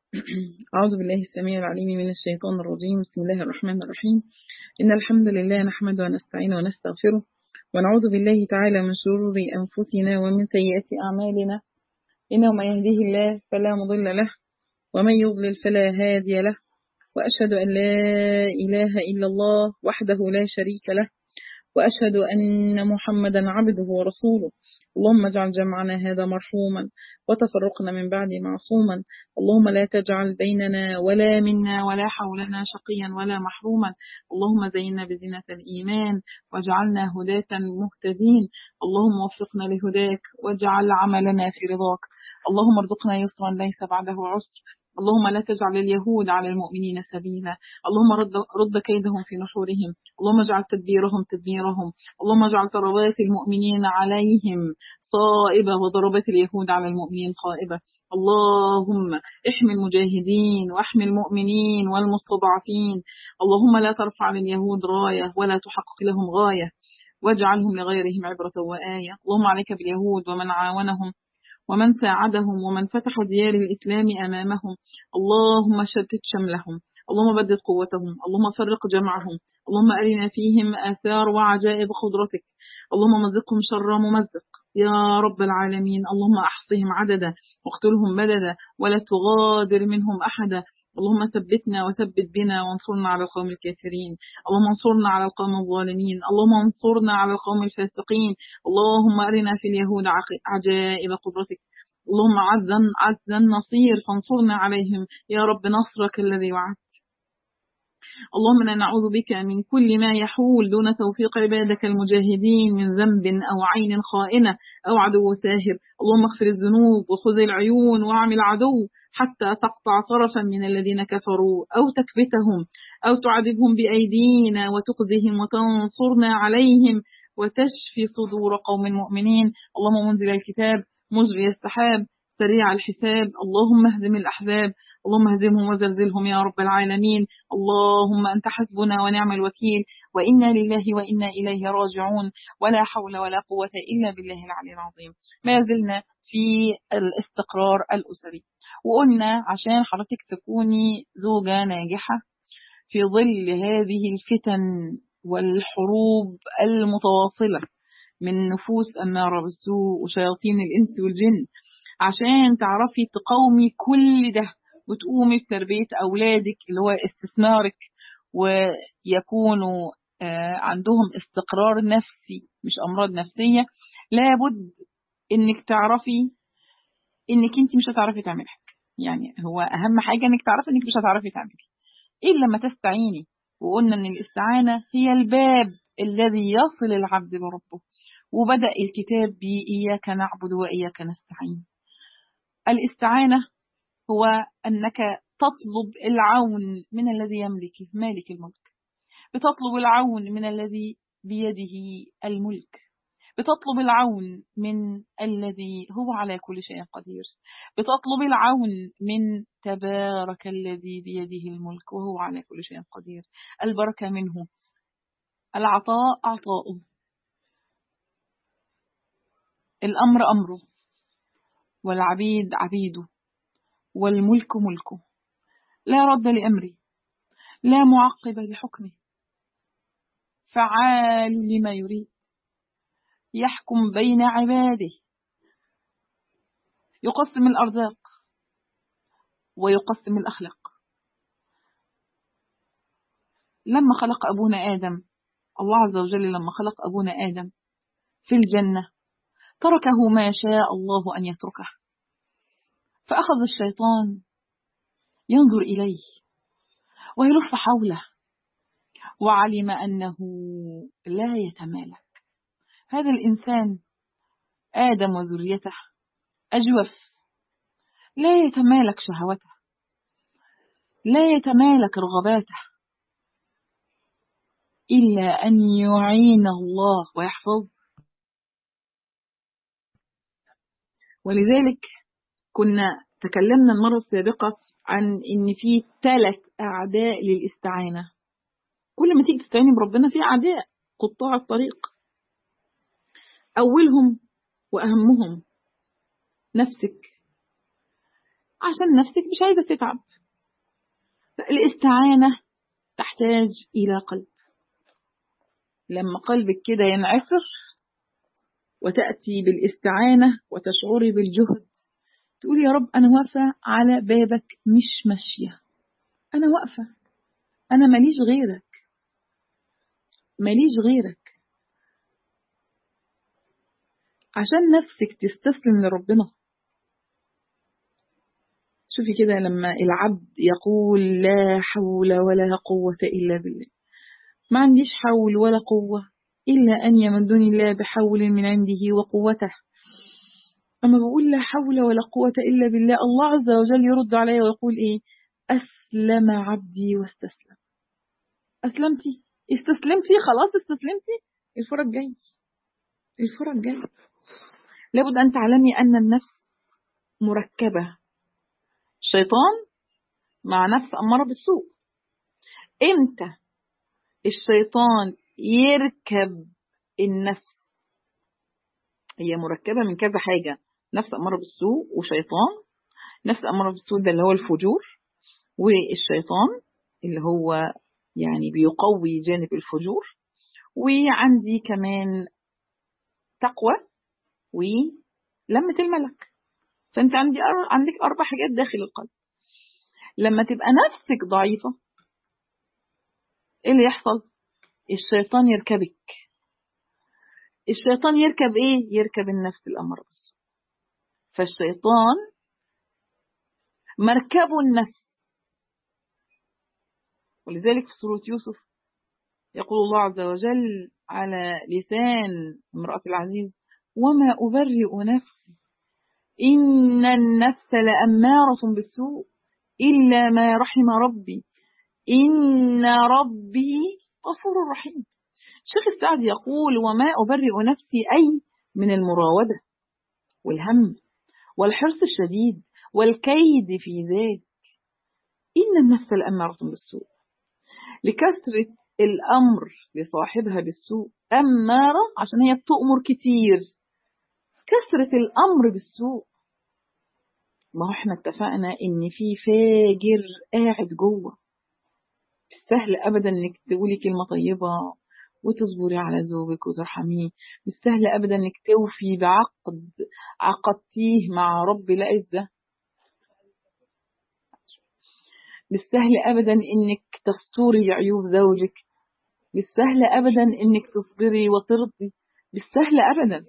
أعوذ بالله السميع العليم من الشيطان الرجيم بسم الله الرحمن الرحيم إن الحمد لله نحمده ونستعينه ونستغفره ونعوذ بالله تعالى من شرور أنفسنا ومن سيئات أعمالنا إنه من يهديه الله فلا مضل له ومن يضلل فلا هادي له وأشهد أن لا إله إلا الله وحده لا شريك له وأشهد أن محمدا عبده ورسوله اللهم اجعل جمعنا هذا مرحوما وتفرقنا من بعد معصوما اللهم لا تجعل بيننا ولا منا ولا حولنا شقيا ولا محروما اللهم زينا بزينة الإيمان واجعلنا هداة مهتدين اللهم وفقنا لهداك واجعل عملنا في رضاك اللهم ارزقنا يسرا ليس بعده عسر اللهم لا تجعل اليهود على المؤمنين سبيلا اللهم رد, رد كيدهم في نحورهم اللهم اجعل تدبيرهم تدميرهم اللهم اجعل ضربات المؤمنين عليهم صائبة وضربات اليهود على المؤمنين خائبة اللهم احمي المجاهدين واحمي المؤمنين والمستضعفين اللهم لا ترفع لليهود راية ولا تحقق لهم غاية واجعلهم لغيرهم عبرة وآية اللهم عليك باليهود ومن عاونهم ومن ساعدهم ومن فتح ديار الإسلام أمامهم اللهم شتت شملهم اللهم بدد قوتهم اللهم فرق جمعهم اللهم أرنا فيهم آثار وعجائب قدرتك اللهم مزقهم شر ممزق يا رب العالمين اللهم أحصهم عددا واقتلهم مددا ولا تغادر منهم أحدا اللهم ثبتنا وثبت بنا وانصرنا على القوم الكافرين اللهم انصرنا على القوم الظالمين اللهم انصرنا على القوم الفاسقين اللهم أرنا في اليهود عجائب قدرتك اللهم عزا عزا نصير فانصرنا عليهم يا رب نصرك الذي وعدت اللهم انا نعوذ بك من كل ما يحول دون توفيق عبادك المجاهدين من ذنب أو عين خائنة أو عدو ساهر اللهم اغفر الذنوب وخذ العيون واعمل العدو حتى تقطع طرفا من الذين كفروا أو تكبتهم أو تعذبهم بأيدينا وتخزهم وتنصرنا عليهم وتشفي صدور قوم مؤمنين اللهم منزل الكتاب مجري السحاب سريع الحساب اللهم اهزم الأحزاب اللهم اهزمهم وزلزلهم يا رب العالمين اللهم أنت حسبنا ونعم الوكيل وإنا لله وإنا إليه راجعون ولا حول ولا قوة إلا بالله العلي العظيم ما زلنا في الاستقرار الأسري وقلنا عشان حضرتك تكوني زوجة ناجحة في ظل هذه الفتن والحروب المتواصلة من نفوس أمارة بالسوء وشياطين الإنس والجن عشان تعرفي تقاومي كل ده وتقومي بتربية أولادك اللي هو استثمارك ويكونوا عندهم استقرار نفسي مش أمراض نفسية لابد إنك تعرفي إنك أنت مش هتعرفي تعملي حاجة يعني هو أهم حاجة إنك تعرفي إنك مش هتعرفي تعملي إلا لما تستعيني وقلنا إن الاستعانة هي الباب الذي يصل العبد بربه وبدأ الكتاب بإياك نعبد وإياك نستعين الاستعانة هو أنك تطلب العون من الذي يملك مالك الملك بتطلب العون من الذي بيده الملك بتطلب العون من الذي هو على كل شيء قدير بتطلب العون من تبارك الذي بيده الملك وهو على كل شيء قدير البركة منه العطاء عطاؤه الأمر أمره والعبيد عبيده والملك ملكه لا رد لأمره لا معقب لحكمه فعال لما يريد يحكم بين عباده يقسم الأرزاق ويقسم الأخلاق لما خلق أبونا آدم الله عز وجل لما خلق أبونا آدم في الجنة تركه ما شاء الله أن يتركه فأخذ الشيطان ينظر إليه ويلف حوله وعلم أنه لا يتمالك هذا الإنسان آدم وذريته أجوف لا يتمالك شهوته لا يتمالك رغباته إلا أن يعين الله ويحفظ ولذلك كنا تكلمنا المرة السابقة عن إن في ثلاث أعداء للاستعانة كل ما تيجي تستعيني بربنا في أعداء قطاع الطريق أولهم وأهمهم نفسك عشان نفسك مش عايزة تتعب الاستعانة تحتاج إلى قلب لما قلبك كده ينعسر وتأتي بالاستعانة وتشعري بالجهد تقولي يا رب أنا واقفة على بابك مش ماشية أنا واقفة أنا ماليش غيرك ماليش غيرك عشان نفسك تستسلم لربنا شوفي كده لما العبد يقول لا حول ولا قوة إلا بالله ما عنديش حول ولا قوة إلا أن يمدني الله بحول من عنده وقوته أما بقول لا حول ولا قوة إلا بالله الله عز وجل يرد علي ويقول إيه أسلم عبدي واستسلم أسلمتي استسلمتي خلاص استسلمتي الفرج جاي الفرج جاي لابد أن تعلمي أن النفس مركبة الشيطان مع نفس أمارة بالسوء إمتى الشيطان يركب النفس هي مركبة من كذا حاجة نفس أمارة بالسوء وشيطان نفس أمارة بالسوء ده اللي هو الفجور والشيطان اللي هو يعني بيقوي جانب الفجور وعندي كمان تقوى ولمة الملك فانت عندي أر... عندك اربع حاجات داخل القلب لما تبقى نفسك ضعيفة ايه اللي يحصل الشيطان يركبك الشيطان يركب ايه يركب النفس الامر بس فالشيطان مركبه النفس ولذلك في سورة يوسف يقول الله عز وجل على لسان امرأة العزيز وما أبرئ نفسي إن النفس لأمارة بالسوء إلا ما رحم ربي إن ربي غفور رحيم الشيخ السعد يقول وما أبرئ نفسي أي من المراودة والهم والحرص الشديد والكيد في ذلك إن النفس لأمارة بالسوء لكثرة الأمر لصاحبها بالسوء أمارة عشان هي بتؤمر كتير كثرة الأمر بالسوء ما هو احنا اتفقنا ان في فاجر قاعد جوه مش سهل ابدا انك تقولي كلمه طيبه وتصبري على زوجك وترحميه مش سهل ابدا انك توفي بعقد عقدتيه مع رب العزه مش سهل ابدا انك تستوري عيوب زوجك مش سهل ابدا انك تصبري وترضي مش سهل ابدا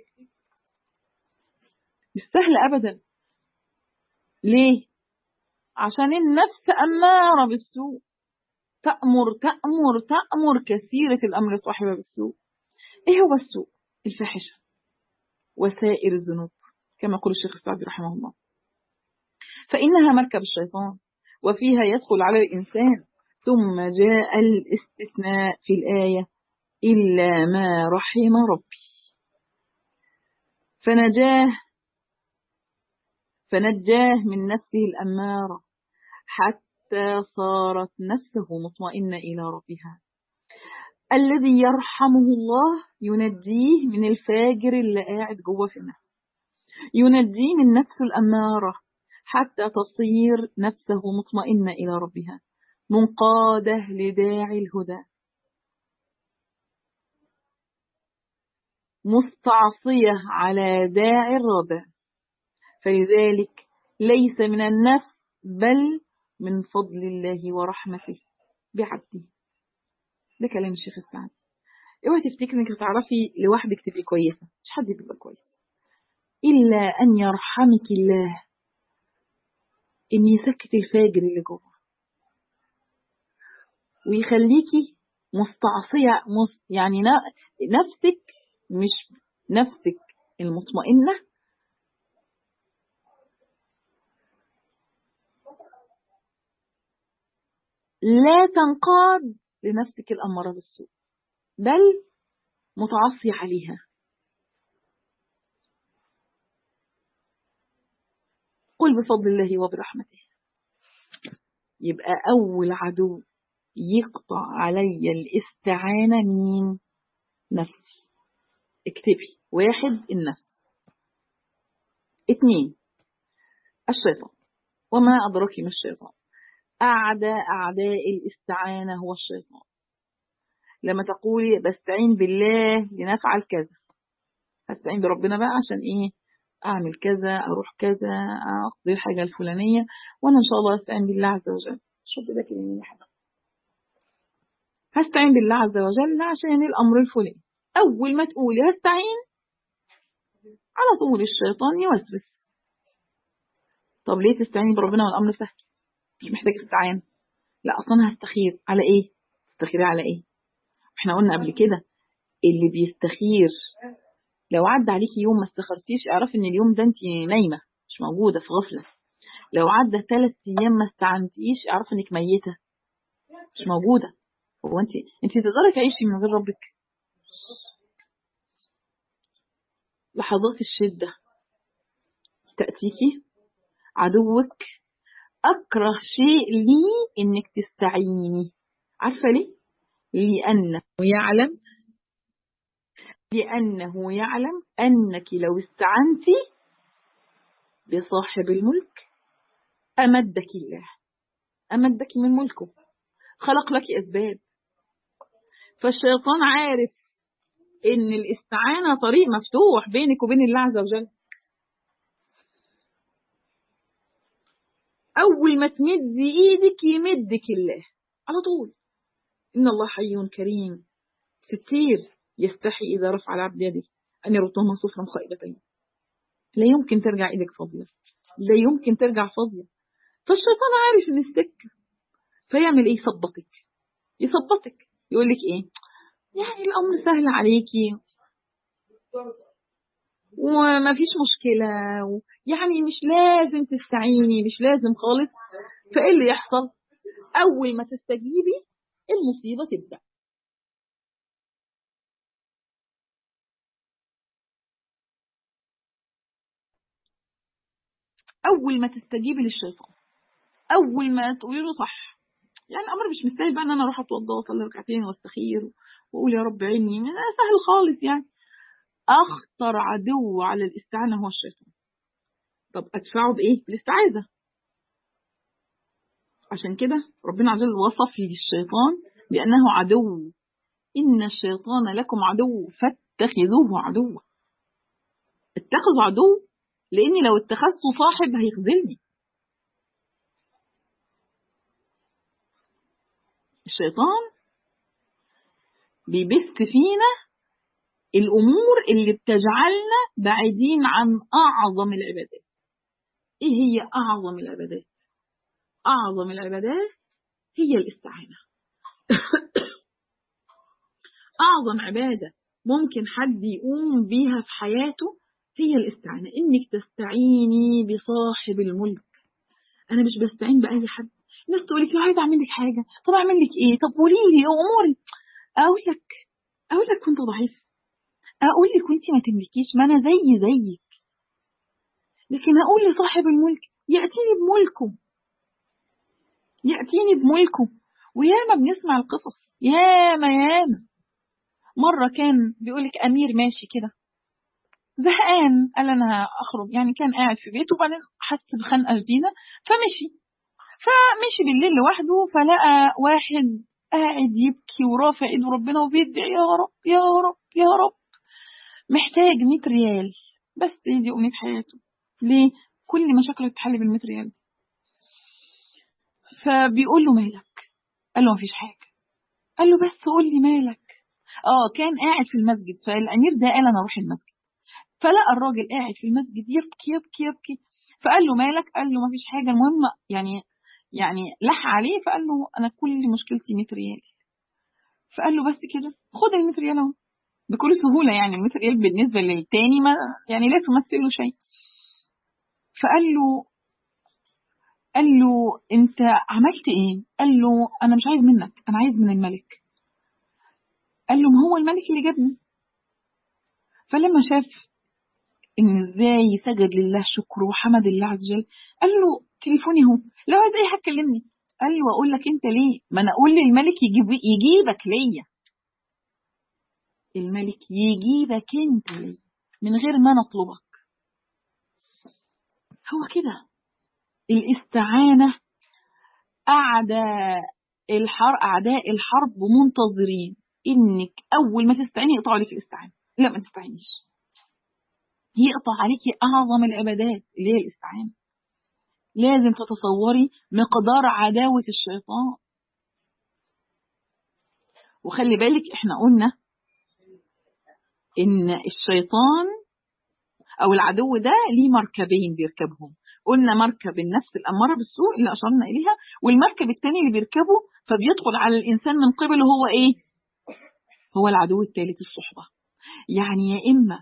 مش سهل ابدا ليه عشان النفس اماره بالسوء تأمر تأمر تأمر كثيرة الأمر صاحبة بالسوء إيه هو السوء الفاحشة وسائر الذنوب كما يقول الشيخ السعدي رحمه الله فإنها مركب الشيطان وفيها يدخل على الإنسان ثم جاء الاستثناء في الآية إلا ما رحم ربي فنجاه فنجاه من نفسه الأمارة حتى صارت نفسه مطمئنة إلى ربها الذي يرحمه الله ينجيه من الفاجر اللي قاعد جوه في النفس ينجيه من نفس الأمارة حتى تصير نفسه مطمئنة إلى ربها منقادة لداعي الهدى مستعصية على داعي الرضا فلذلك ليس من النفس بل من فضل الله ورحمته بعبده ده كلام الشيخ السعدي اوعي تفتكري انك تعرفي لوحدك تبقي كويسه مش حد بيبقى كويس الا ان يرحمك الله ان يسكت الفاجر اللي جوه ويخليكي مستعصيه مست يعني نفسك مش نفسك المطمئنه لا تنقاد لنفسك الأمارة بالسوء بل متعصي عليها قل بفضل الله وبرحمته يبقى أول عدو يقطع علي الاستعانة مين نفسي اكتبي واحد النفس اتنين الشيطان وما أدرك ما الشيطان أعدى أعداء الاستعانة هو الشيطان لما تقولي بستعين بالله لنفعل كذا هستعين بربنا بقى عشان ايه اعمل كذا اروح كذا اقضي الحاجة الفلانية وانا ان شاء الله استعين بالله عز وجل شوف ده كده يا حاجة هستعين بالله عز وجل عشان الامر الفلاني اول ما تقولي هستعين على طول الشيطان يوسوس طب ليه تستعيني بربنا والامر سهل مش محتاجة استعانة لا اصلا هستخير على ايه تستخيري على ايه احنا قلنا قبل كده اللي بيستخير لو عدى عليكي يوم ما استخرتيش اعرفي ان اليوم ده انت نايمه مش موجوده في غفله لو عدى ثلاث ايام ما استعنتيش اعرفي انك ميته مش موجوده هو انت انت تقدري تعيشي من غير ربك لحظات الشده تاتيكي عدوك اكره شيء لي انك تستعيني عارفه ليه لانه يعلم لأنه يعلم أنك لو استعنت بصاحب الملك أمدك الله أمدك من ملكه خلق لك أسباب فالشيطان عارف إن الاستعانة طريق مفتوح بينك وبين الله عز وجل أول ما تمدي إيدك يمدك الله على طول إن الله حي كريم ستير يستحي إذا رفع العبد يده أن يردهما صفرا خائبتين لا يمكن ترجع إيدك فاضية لا يمكن ترجع فاضية فالشيطان عارف إن السكة فيعمل إيه يثبطك يثبطك يقول لك إيه يعني الأمر سهل عليكي وما فيش مشكلة يعني مش لازم تستعيني مش لازم خالص فإيه اللي يحصل أول ما تستجيبي المصيبة تبدأ اول ما تستجيبي للشيطان اول ما تقولي له صح يعني الامر مش مستاهل بقى ان انا اروح اتوضى واصلي ركعتين واستخير واقول يا رب عيني سهل خالص يعني اخطر عدو على الاستعانه هو الشيطان طب ادفعه بايه بالاستعاذه عشان كده ربنا عز وجل وصف لي الشيطان بانه عدو ان الشيطان لكم عدو فاتخذوه عدوا اتخذوا عدو لاني لو اتخذته صاحب هيخذلني الشيطان بيبث فينا الامور اللي بتجعلنا بعيدين عن اعظم العبادات ايه هي اعظم العبادات اعظم العبادات هي الاستعانه اعظم عباده ممكن حد يقوم بيها في حياته هي الاستعانة إنك تستعيني بصاحب الملك أنا مش بستعين بأي حد الناس تقول لك لو عايزة أعمل لك حاجة طب أعمل لك إيه طب قولي لي أموري أقول لك أقول لك كنت ضعيف أقول لك وأنت ما تملكيش ما أنا زي زيك لكن أقول لصاحب الملك يأتيني بملكه يأتيني بملكه وياما بنسمع القصص ياما ياما مرة كان بيقولك أمير ماشي كده زهقان قال انا اخرج يعني كان قاعد في بيته وبعدين حس بخنقه شديده فمشي فمشي بالليل لوحده فلقى واحد قاعد يبكي ورافع ايده ربنا وبيدعي يا رب يا رب يا رب محتاج 100 ريال بس دي امنيه حياته ليه كل مشاكله تتحل بال 100 ريال فبيقول له مالك قال له مفيش حاجه قال له بس قول لي مالك اه كان قاعد في المسجد فالامير ده قال انا اروح المسجد فلقى الراجل قاعد في المسجد يبكي يبكي يبكي فقال له مالك قال له ما فيش حاجه المهم يعني يعني لح عليه فقال له انا كل مشكلتي 100 ريال فقال له بس كده خد ال 100 ريال اهو بكل سهوله يعني ال 100 ريال بالنسبه للتاني ما يعني لا تمثل له شيء فقال له قال له انت عملت ايه قال له انا مش عايز منك انا عايز من الملك قال له ما هو الملك اللي جابني فلما شاف ان ازاي سجد لله شكر وحمد الله عز وجل قال له تليفوني اهو لو عايز اي حاجه كلمني قال له واقول لك انت ليه ما انا اقول للملك يجيب يجيبك ليا الملك يجيبك انت ليا من غير ما نطلبك هو كده الاستعانة أعداء الحرب أعداء الحرب منتظرين إنك أول ما تستعيني يقطعوا عليك الاستعانة لا ما تستعينيش يقطع عليكي أعظم العبادات اللي هي الاستعانة لازم تتصوري مقدار عداوة الشيطان وخلي بالك احنا قلنا ان الشيطان او العدو ده ليه مركبين بيركبهم قلنا مركب النفس الاماره بالسوء اللي اشرنا اليها والمركب الثاني اللي بيركبه فبيدخل على الانسان من قبله هو ايه هو العدو الثالث الصحبه يعني يا اما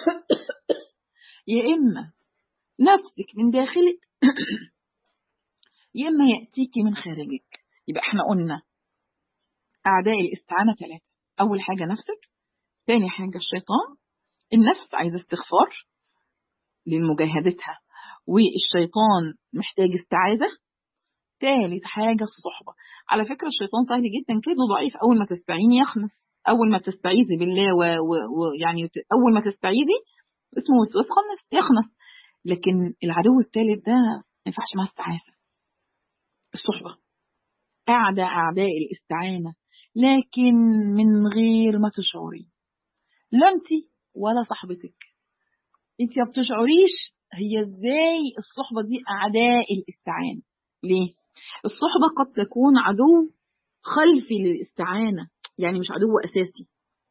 يا اما نفسك من داخلك يا اما ياتيك من خارجك يبقى احنا قلنا اعداء الاستعانه ثلاثه اول حاجه نفسك ثاني حاجه الشيطان النفس عايزه استغفار لمجاهدتها والشيطان محتاج استعاذة ثالث حاجة الصحبة على فكرة الشيطان سهل جدا كده ضعيف أول ما تستعيني يخنس أول ما تستعيذي بالله ويعني و... و... أول ما تستعيذي اسمه وسواس خنس يخنس لكن العدو الثالث ده ما ينفعش معاه استعاذة الصحبة أعدى أعداء الاستعانة لكن من غير ما تشعري لا أنت ولا صاحبتك أنت ما بتشعريش هي ازاي الصحبة دي أعداء الاستعانة ليه؟ الصحبة قد تكون عدو خلفي للاستعانة يعني مش عدو أساسي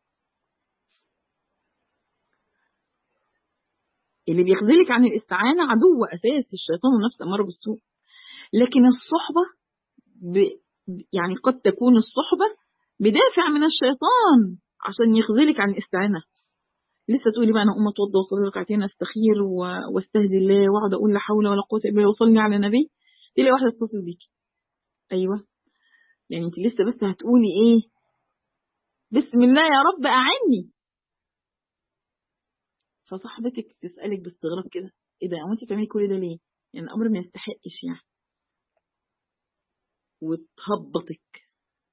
اللي بيخذلك عن الاستعانة عدو أساسي الشيطان ونفس أمر بالسوء لكن الصحبة ب... يعني قد تكون الصحبة بدافع من الشيطان عشان يخذلك عن الاستعانة لسه تقولي بقى انا اقوم اتوضى واصلي ركعتين استخير واستهدي الله واقعد اقول لا حول ولا قوه الا بالله وصلني على النبي تلاقي واحده تتصل بيكي ايوه يعني انت لسه بس هتقولي ايه بسم الله يا رب اعني فصاحبتك تسالك باستغراب كده ايه ده وانت بتعملي كل ده ليه يعني الامر ما يستحقش يعني وتهبطك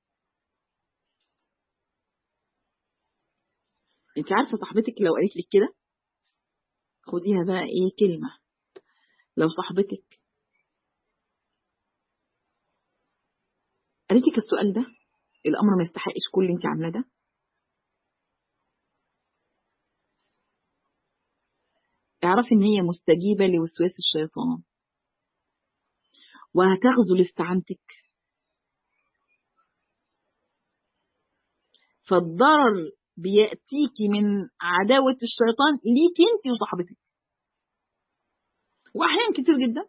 انت عارفه صاحبتك لو قالت لك كده خديها بقى ايه كلمه لو صاحبتك قالت لك السؤال ده الامر ما يستحقش كل اللي انت عاملاه ده اعرفي ان هي مستجيبه لوسواس الشيطان وهتغزل استعانتك فالضرر بيأتيكي من عداوة الشيطان ليك انت وصاحبتك وأحيانا كتير جدا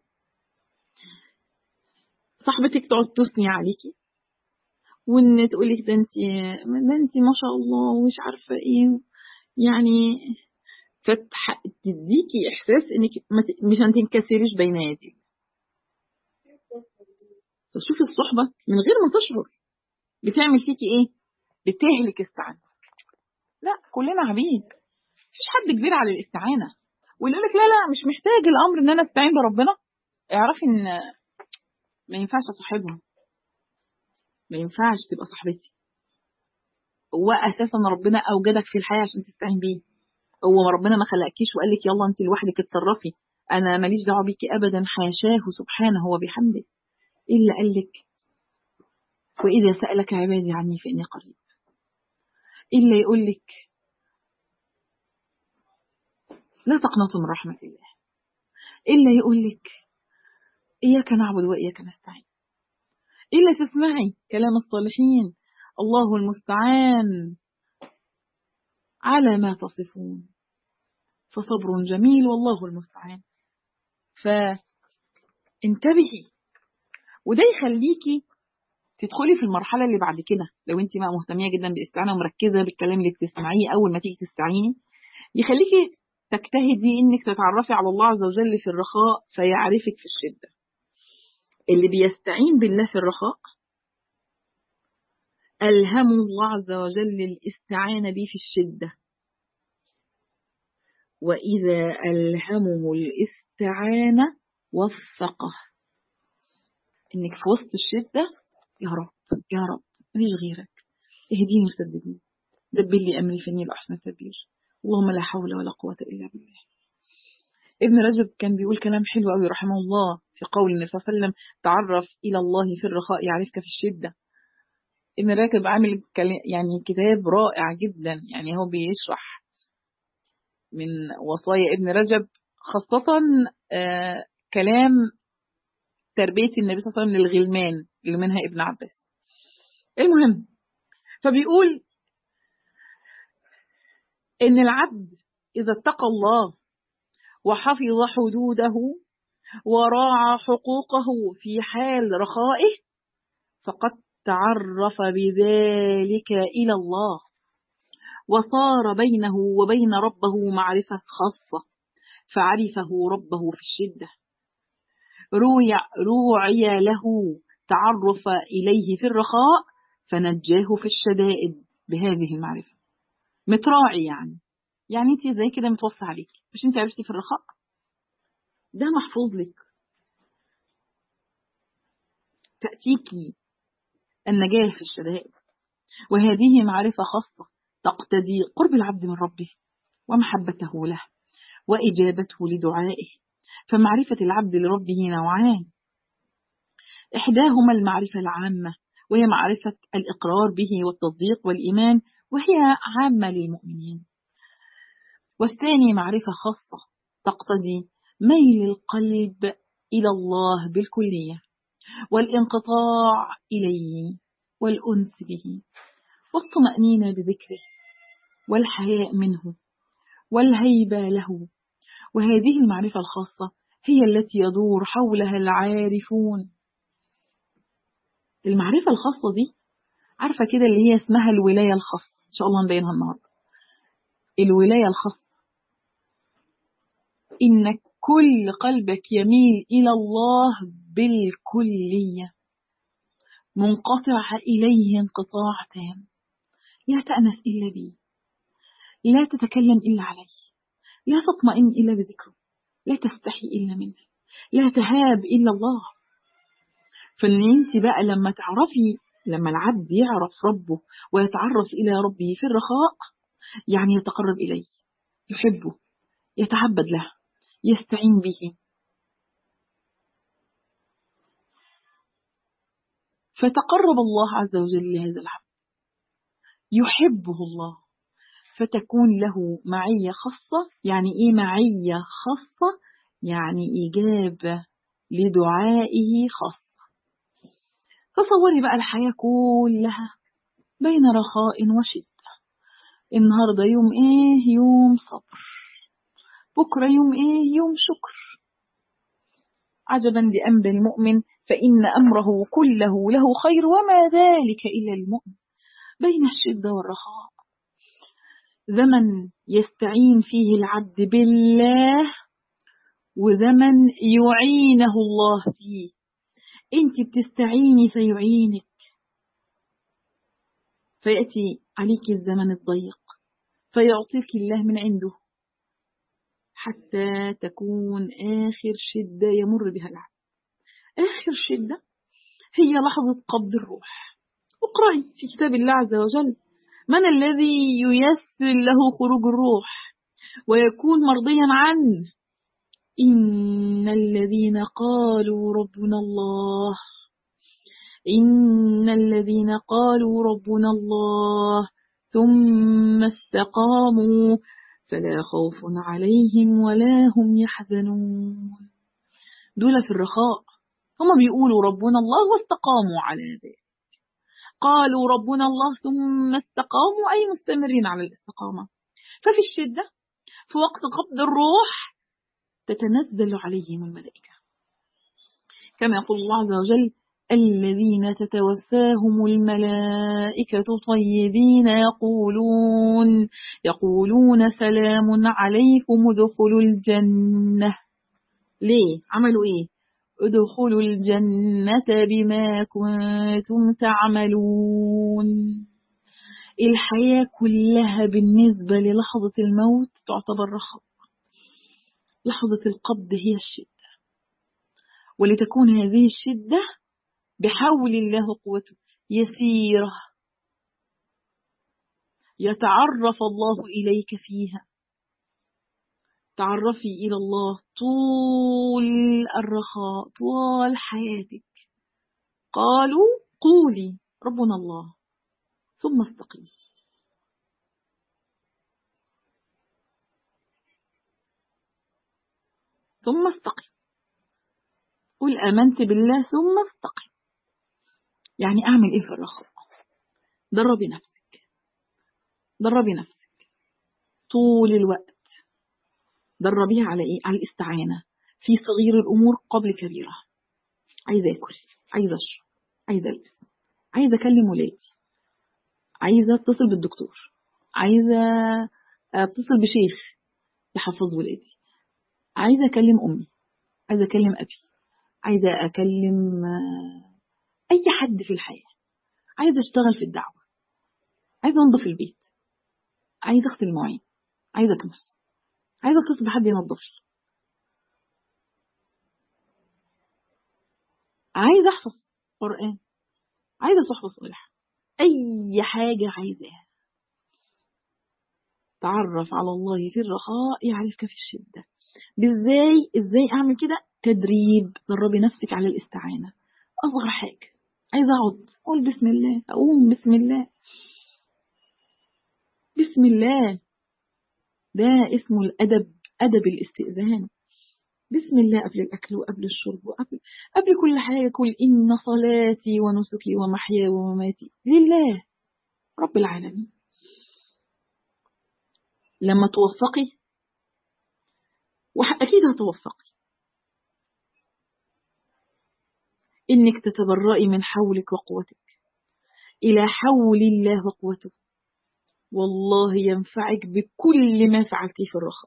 صاحبتك تقعد تثني عليكي وان تقولك ده انت ده انت ما شاء الله ومش عارفه ايه يعني فتح تديكي احساس انك مش هتنكسريش بين يدي تشوفي الصحبه من غير ما تشعر بتعمل فيكي ايه بتهلك استعانتك لا كلنا عبيد مفيش حد كبير على الاستعانة واللي يقول لك لا لا مش محتاج الأمر إن أنا أستعين بربنا اعرفي إن ما ينفعش أصاحبهم ما ينفعش تبقى صاحبتي هو أساسا ربنا أوجدك في الحياة عشان تستعين بيه هو ربنا ما خلقكيش وقال لك يلا أنت لوحدك اتصرفي أنا ماليش دعوة بيكي أبدا حاشاه سبحانه هو بحمده إلا قال لك وإذا سألك عبادي عني فإني قريب إلا يقول لك لا تقنطوا من رحمة الله إلا يقول لك إياك نعبد وإياك نستعين إلا تسمعي كلام الصالحين الله المستعان على ما تصفون فصبر جميل والله المستعان فانتبهي وده يخليكي تدخلي في المرحلة اللي بعد كده لو انت بقى مهتمية جدا بالاستعانة ومركزة بالكلام اللي بتسمعيه أول ما تيجي تستعيني يخليكي تجتهدي انك تتعرفي على الله عز وجل في الرخاء فيعرفك في الشدة اللي بيستعين بالله في الرخاء ألهمه الله عز وجل الاستعانة به في الشدة وإذا ألهمه الاستعانة وفقه إنك في وسط الشدة يا رب يا رب ماليش غيرك اهديني وسددني دبر لي أمري فإني الأحسن التدبير اللهم لا حول ولا قوة إلا بالله ابن رجب كان بيقول كلام حلو قوي رحمه الله في قول النبي صلى الله عليه وسلم تعرف إلى الله في الرخاء يعرفك في الشدة ابن رجب عامل يعني كتاب رائع جدا يعني هو بيشرح من وصايا ابن رجب خاصة آه كلام تربية النبي صلى الله عليه وسلم للغلمان اللي منها ابن عباس المهم فبيقول إن العبد إذا اتقى الله وحفظ حدوده وراعى حقوقه في حال رخائه فقد تعرف بذلك إلى الله وصار بينه وبين ربه معرفة خاصة فعرفه ربه في الشدة روي, روعي له تعرف إليه في الرخاء فنجاه في الشدائد بهذه المعرفة متراعي يعني يعني انت زي كده متوصى عليك مش انت عرفتي في الرخاء ده محفوظ لك تأتيك النجاة في الشدائد وهذه معرفة خاصة تقتضي قرب العبد من ربه ومحبته له وإجابته لدعائه فمعرفة العبد لربه نوعان إحداهما المعرفة العامة وهي معرفة الإقرار به والتصديق والإيمان وهي عامة للمؤمنين والثاني معرفة خاصة تقتضي ميل القلب إلى الله بالكلية والانقطاع إليه والأنس به والطمأنينة بذكره والحياء منه والهيبة له وهذه المعرفة الخاصة هي التي يدور حولها العارفون المعرفة الخاصة دي عارفة كده اللي هي اسمها الولاية الخاصة إن شاء الله نبينها النهاردة الولاية الخاصة إن كل قلبك يميل إلى الله بالكلية منقطع إليه انقطاع تام لا تأنس إلا بي لا تتكلم إلا عليه لا تطمئن إلا بذكره لا تستحي إلا منه لا تهاب إلا الله فإن أنت بقى لما تعرفي لما العبد يعرف ربه ويتعرف إلى ربه في الرخاء يعني يتقرب إليه يحبه يتعبد له يستعين به فتقرب الله عز وجل لهذا العبد يحبه الله فتكون له معية خاصة يعني إيه معية خاصة يعني إجابة لدعائه خاصة تصوري بقى الحياة كلها بين رخاء وشدة النهاردة يوم إيه يوم صبر بكرة يوم إيه يوم شكر عجبا لأمر المؤمن فإن أمره كله له خير وما ذلك إلا المؤمن بين الشدة والرخاء زمن يستعين فيه العبد بالله وزمن يعينه الله فيه انت بتستعيني فيعينك فيأتي عليك الزمن الضيق فيعطيك الله من عنده حتى تكون آخر شدة يمر بها العبد آخر شدة هي لحظة قبض الروح اقرأي في كتاب الله عز وجل من الذي ييسر له خروج الروح ويكون مرضيا عنه إن الذين قالوا ربنا الله إن الذين قالوا ربنا الله ثم استقاموا فلا خوف عليهم ولا هم يحزنون دول في الرخاء هم بيقولوا ربنا الله واستقاموا على ذلك قالوا ربنا الله ثم استقاموا أي مستمرين على الاستقامة ففي الشدة في وقت قبض الروح تتنزل عليهم الملائكة كما يقول الله عز وجل الذين تتوفاهم الملائكة طيبين يقولون يقولون سلام عليكم ادخلوا الجنة ليه عملوا ايه ادخلوا الجنة بما كنتم تعملون الحياة كلها بالنسبة للحظة الموت تعتبر رخاء لحظة القبض هي الشدة ولتكون هذه الشدة بحول الله قوته يسيرة يتعرف الله إليك فيها تعرفي إلى الله طول الرخاء طول حياتك قالوا قولي ربنا الله ثم استقيم ثم استقم قل آمنت بالله ثم استقم يعني أعمل إيه في الرخاء دربي نفسك دربي نفسك طول الوقت دربيها على إيه على الاستعانة في صغير الأمور قبل كبيرها عايزة أكل عايزة أشرب عايزة ألبس عايزة أكلم ولادي عايزة أتصل بالدكتور عايزة أتصل بشيخ يحفظ ولادي عايزة أكلم أمي عايزة أكلم أبي عايزة أكلم أي حد في الحياة عايزة أشتغل في الدعوة عايزة أنظف البيت عايزة أغسل المواعين عايزة أكنس عايزة أتصل بحد ينظف لي عايزة أحفظ قرآن عايزة صحبة صالحة أي حاجة عايزاها تعرف على الله في الرخاء يعرفك في الشدة بإزاي إزاي أعمل كده تدريب دربي نفسك على الاستعانة أصغر حاجة عايزة أقعد أقول بسم الله أقوم بسم الله بسم الله ده اسمه الأدب أدب الاستئذان بسم الله قبل الأكل وقبل الشرب وقبل قبل كل حاجة كل إن صلاتي ونسكي ومحياي ومماتي لله رب العالمين لما توفقي وأكيد هتوفقي إنك تتبرئي من حولك وقوتك إلى حول الله وقوته والله ينفعك بكل ما فعلتيه في الرخاء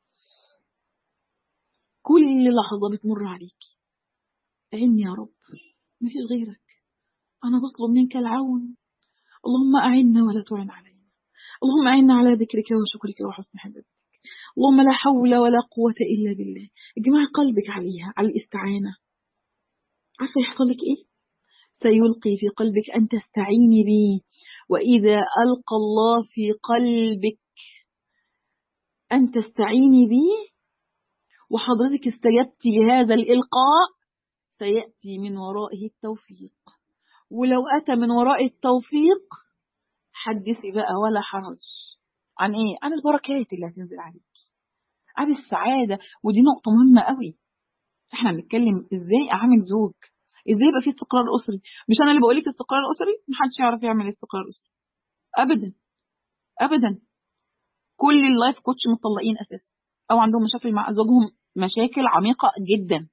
كل لحظة بتمر عليك أعني يا رب مفيش غيرك أنا بطلب منك العون اللهم أعنا ولا تعن علينا اللهم أعنا على ذكرك وشكرك وحسن حبيبك اللهم لا حول ولا قوة إلا بالله اجمع قلبك عليها على الاستعانة عسى يحصل لك إيه سيلقي في قلبك أن تستعيني به وإذا ألقى الله في قلبك أن تستعيني به وحضرتك استجبت لهذا الإلقاء سيأتي من ورائه التوفيق ولو أتى من وراء التوفيق حدثي بقى ولا حرج عن إيه؟ عن البركات اللي هتنزل عليك عن السعادة ودي نقطة مهمة قوي احنا بنتكلم ازاي اعمل زوج ازاي يبقى في استقرار اسري مش انا اللي بقول لك استقرار اسري محدش يعرف يعمل استقرار اسري ابدا ابدا كل اللايف كوتش مطلقين اساسا او عندهم مشاكل مع ازواجهم مشاكل عميقة جدا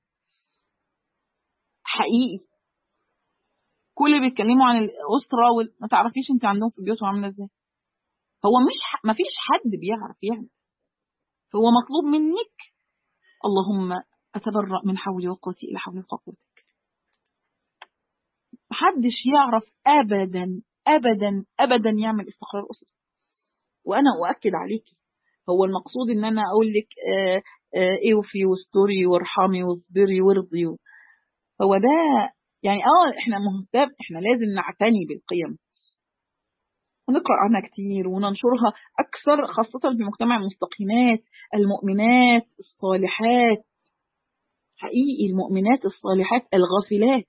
حقيقي كل اللي بيتكلموا عن الاسره وما تعرفيش انت عندهم في بيوتهم عامله ازاي هو مش ح... ما فيش حد بيعرف يعمل هو مطلوب منك اللهم أتبرأ من حولي وقوتي إلى حول وقوتك محدش يعرف أبدا أبدا أبدا يعمل استقرار أسري وأنا أؤكد عليكي هو المقصود إن أنا أقول لك آه آه اوفي واستوري وارحمي واصبري وارضي هو ده يعني اه احنا مهتم احنا لازم نعتني بالقيم ونقرأ عنها كتير وننشرها أكثر خاصة في مجتمع المستقيمات المؤمنات الصالحات حقيقي المؤمنات الصالحات الغافلات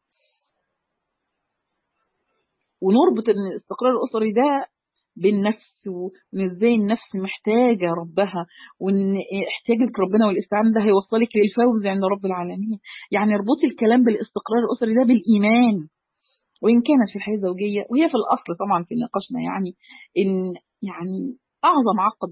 ونربط ان الاستقرار الاسري ده بالنفس وان ازاي النفس محتاجه ربها وان احتياجك ربنا والاستعانه ده هيوصلك للفوز عند رب العالمين يعني اربطي الكلام بالاستقرار الاسري ده بالايمان وان كانت في الحياه الزوجيه وهي في الاصل طبعا في نقاشنا يعني ان يعني اعظم عقد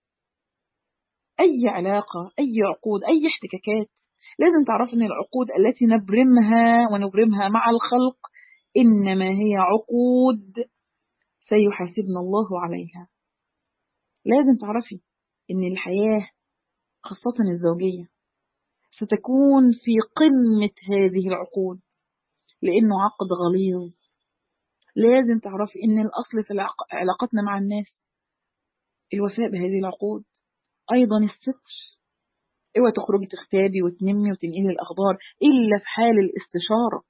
اي علاقه اي عقود اي احتكاكات لازم تعرف ان العقود التي نبرمها ونبرمها مع الخلق انما هي عقود سيحاسبنا الله عليها لازم تعرفي ان الحياه خاصه الزوجيه ستكون في قمه هذه العقود لانه عقد غليظ لازم تعرفي ان الاصل في علاقتنا مع الناس الوفاء بهذه العقود ايضا الستر اوعي تخرجي تختابي وتنمي وتنقلي الاخبار الا في حال الاستشاره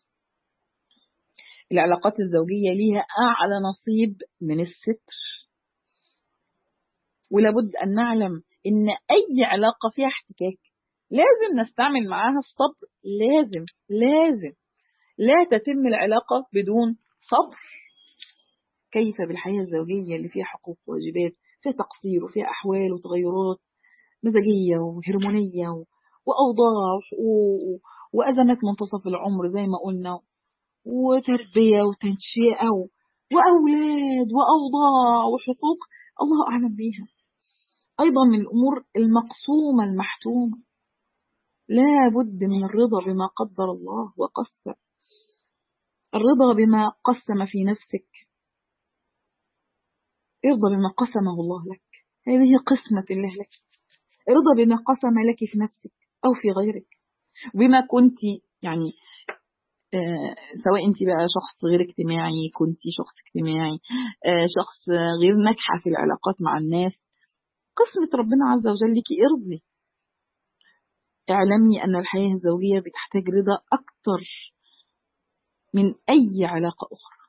العلاقات الزوجيه ليها اعلى نصيب من الستر ولابد ان نعلم إن أي علاقة فيها احتكاك لازم نستعمل معاها الصبر لازم لازم لا تتم العلاقة بدون صبر كيف بالحياة الزوجية اللي فيها حقوق وواجبات فيها تقصير وفيها أحوال وتغيرات مزاجية وهرمونية وأوضاع وحقوق وأزمات منتصف العمر زي ما قلنا وتربية وتنشئة وأولاد وأوضاع وحقوق الله أعلم بيها أيضا من الأمور المقسومة المحتومة لا بد من الرضا بما قدر الله وقسم الرضا بما قسم في نفسك ارضى بما قسمه الله لك هذه قسمة الله لك ارضى بما قسم لك في نفسك أو في غيرك بما كنت يعني آه سواء انت بقى شخص غير اجتماعي كنت شخص اجتماعي آه شخص غير ناجحة في العلاقات مع الناس قسمة ربنا عز وجل لك ارضي اعلمي أن الحياة الزوجية بتحتاج رضا أكتر من أي علاقة أخرى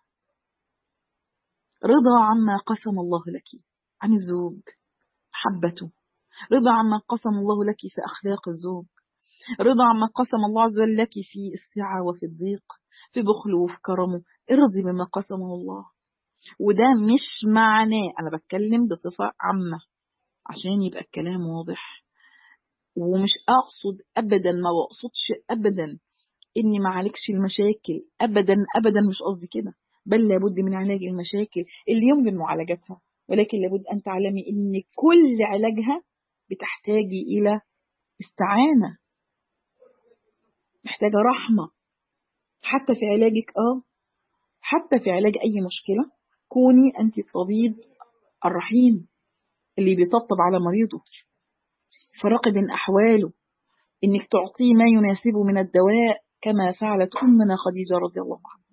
رضا عما قسم الله لك عن الزوج محبته رضا عما قسم الله لك في أخلاق الزوج رضا عما قسم الله عز وجل لك في السعة وفي الضيق في بخله وفي كرمه ارضي بما قسمه الله وده مش معناه أنا بتكلم بصفة عامة عشان يبقى الكلام واضح ومش أقصد أبدا ما بقصدش أبدا إني ما عليكش المشاكل أبدا أبدا مش قصدي كده بل لابد من علاج المشاكل اللي يمكن معالجتها ولكن لابد أن تعلمي إن كل علاجها بتحتاجي إلى استعانة محتاجة رحمة حتى في علاجك آه حتى في علاج أي مشكلة كوني أنت الطبيب الرحيم اللي بيطبطب على مريضه فرق بين أحواله إنك تعطيه ما يناسبه من الدواء كما فعلت أمنا خديجة رضي الله عنها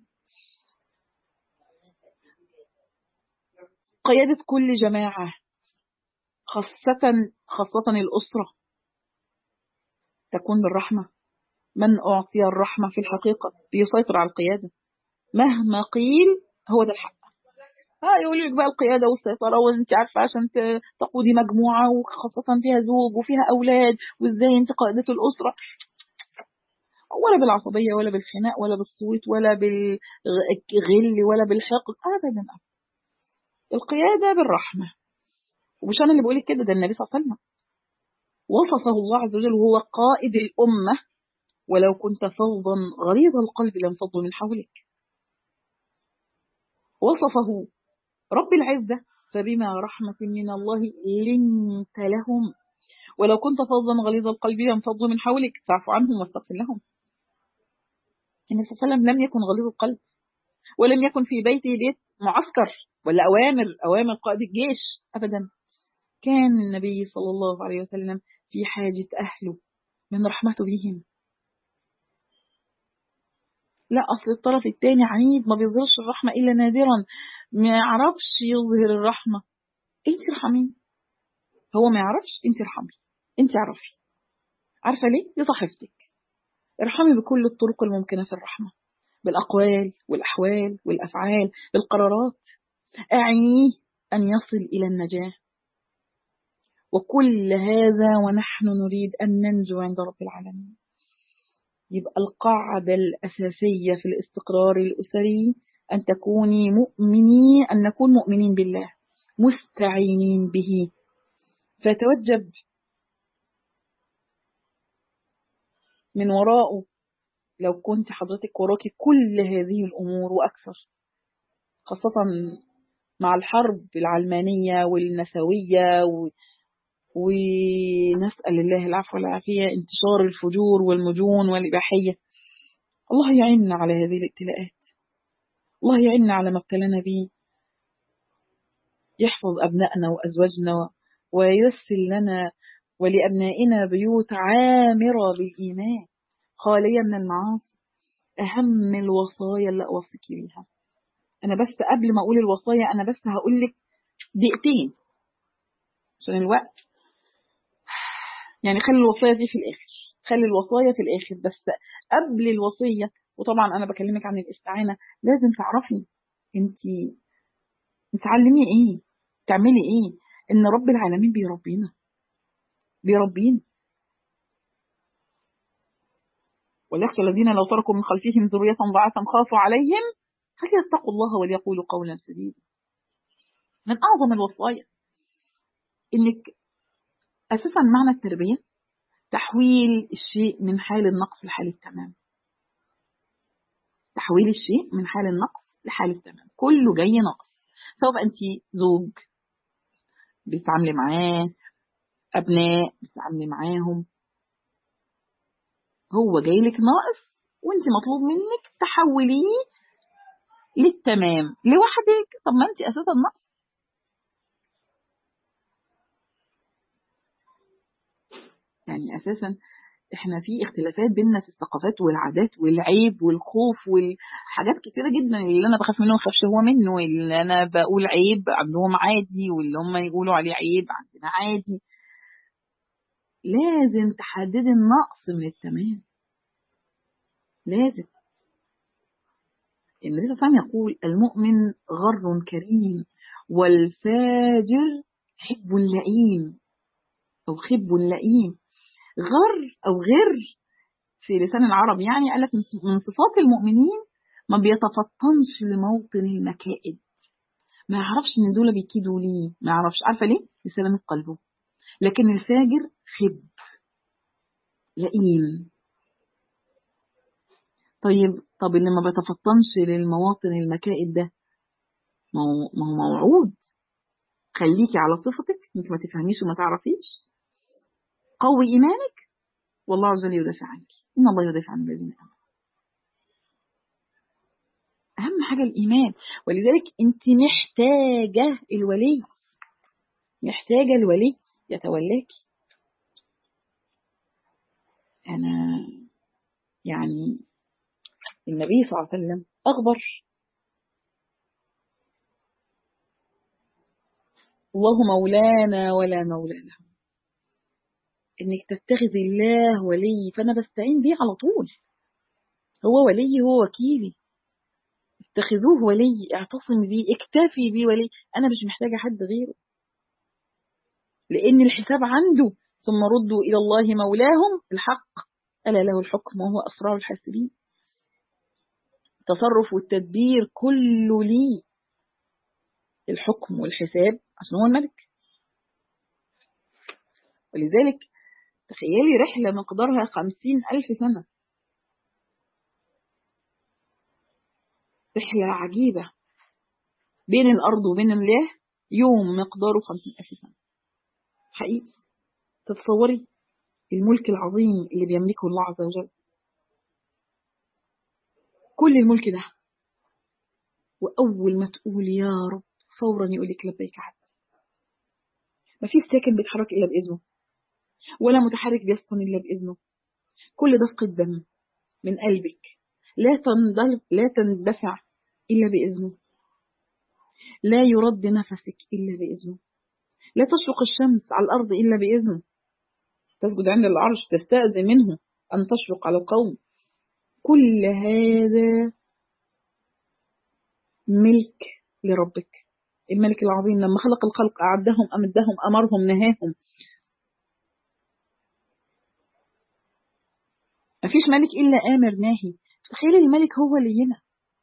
قيادة كل جماعة خاصة خاصة الأسرة تكون بالرحمة من أعطي الرحمة في الحقيقة بيسيطر على القيادة مهما قيل هو ده الحق ها يقول لك بقى القيادة والسيطرة وانت عارفة عشان تقودي مجموعة وخاصة فيها زوج وفيها أولاد وازاي انت قائدة الأسرة ولا بالعصبية ولا بالخناق ولا بالصوت ولا بالغل ولا بالحقد أبدا القيادة بالرحمة ومش أنا اللي بقولك كده ده النبي صلى الله عليه وسلم وصفه الله عز وجل وهو قائد الأمة ولو كنت فظا غليظ القلب لانفضوا من حولك وصفه رب العزة فبما رحمة من الله لنت لهم ولو كنت فظا غليظ القلب لانفضوا من حولك فاعف عنهم واستغفر لهم النبي صلى الله عليه وسلم لم يكن غليظ القلب ولم يكن في بيته بيت معسكر ولا أوامر أوامر قائد الجيش أبدا كان النبي صلى الله عليه وسلم في حاجة أهله من رحمته بهم لا أصل الطرف الثاني عنيد ما بيظهرش الرحمة إلا نادرا ما يعرفش يظهر الرحمة انت ارحمي هو ما يعرفش انت ارحمي انت اعرفي عارفة ليه دي صاحبتك ارحمي بكل الطرق الممكنة في الرحمة بالأقوال والأحوال والأفعال بالقرارات أعنيه أن يصل إلى النجاة وكل هذا ونحن نريد أن ننجو عند رب العالمين يبقى القاعدة الأساسية في الاستقرار الأسري أن تكوني مؤمنين أن نكون مؤمنين بالله مستعينين به فتوجب من وراءه لو كنت حضرتك وراكي كل هذه الأمور وأكثر خاصة مع الحرب العلمانية والنسوية و... ونسأل الله العفو والعافية انتشار الفجور والمجون والإباحية الله يعيننا على هذه الابتلاءات الله يعيننا على ما ابتلنا به يحفظ أبنائنا وأزواجنا وييسر لنا ولأبنائنا بيوت عامرة بالإيمان خالية من المعاصي أهم الوصايا اللي أوصيك بيها أنا بس قبل ما أقول الوصايا أنا بس هقول لك دقيقتين عشان الوقت يعني خلي الوصايا دي في الآخر خلي الوصايا في الآخر بس قبل الوصية وطبعا أنا بكلمك عن الاستعانة لازم تعرفي أنت تعلمي إيه تعملي إيه إن رب العالمين بيربينا بيربينا وليخشى الذين لو تركوا من خلفهم ذرية ضعافا خافوا عليهم فليتقوا الله وليقولوا قولا سديدا من أعظم الوصايا إنك أساسا معنى التربية تحويل الشيء من حال النقص لحال التمام تحويل الشيء من حال النقص لحال التمام كله جاي نقص سواء أنت زوج بتتعاملي معاه أبناء بتتعاملي معاهم هو جاي لك ناقص وانت مطلوب منك تحوليه للتمام لوحدك طب ما انت اساسا ناقص يعني اساسا احنا في اختلافات بيننا في الثقافات والعادات والعيب والخوف والحاجات كتيره جدا اللي انا بخاف منه ما بخافش هو منه اللي انا بقول عيب عندهم عادي واللي هم يقولوا عليه عيب عندنا عادي لازم تحددي النقص من التمام لازم النبي صلى الله عليه وسلم يقول المؤمن غر كريم والفاجر حب لئيم أو خب لئيم غر أو غر في لسان العرب يعني قال لك من صفات المؤمنين ما بيتفطنش لموطن المكائد ما يعرفش ان دول بيكيدوا ليه ما يعرفش عارفه ليه لسلامة قلبه لكن الفاجر خب لئيم طيب طب اللي ما بيتفطنش للمواطن المكائد ده ما هو ما هو موعود خليكي على صفتك انت ما تفهميش وما تعرفيش قوي ايمانك والله عز وجل يدافع عنك ان الله يدافع عن الذين امنوا اهم حاجه الايمان ولذلك انت محتاجه الولي محتاجه الولي يتولاكي انا يعني النبي صلى الله عليه وسلم أخبر الله مولانا ولا مولى له إنك تتخذ الله ولي فأنا بستعين بيه على طول هو ولي هو وكيلي اتخذوه ولي اعتصم بيه اكتفي بيه ولي أنا مش محتاجة حد غيره لأن الحساب عنده ثم ردوا إلى الله مولاهم الحق ألا له الحكم وهو أسرار الحاسبين التصرف والتدبير كله ليه الحكم والحساب عشان هو الملك ولذلك تخيلي رحلة مقدارها خمسين ألف سنة رحلة عجيبة بين الأرض وبين الله يوم مقداره خمسين ألف سنة حقيقي تتصوري الملك العظيم اللي بيملكه الله عز وجل كل الملك ده وأول ما تقول يا رب فورا يقول لك لبيك عبد ما فيش ساكن بيتحرك إلا بإذنه ولا متحرك بيسكن إلا بإذنه كل دفق الدم من قلبك لا تندل لا تندفع إلا بإذنه لا يرد نفسك إلا بإذنه لا تشرق الشمس على الأرض إلا بإذنه تسجد عند العرش تستأذن منه أن تشرق على القوم كل هذا ملك لربك الملك العظيم لما خلق الخلق أعدهم أمدهم أمرهم نهاهم ما فيش ملك إلا آمر ناهي تخيل الملك هو اللي هنا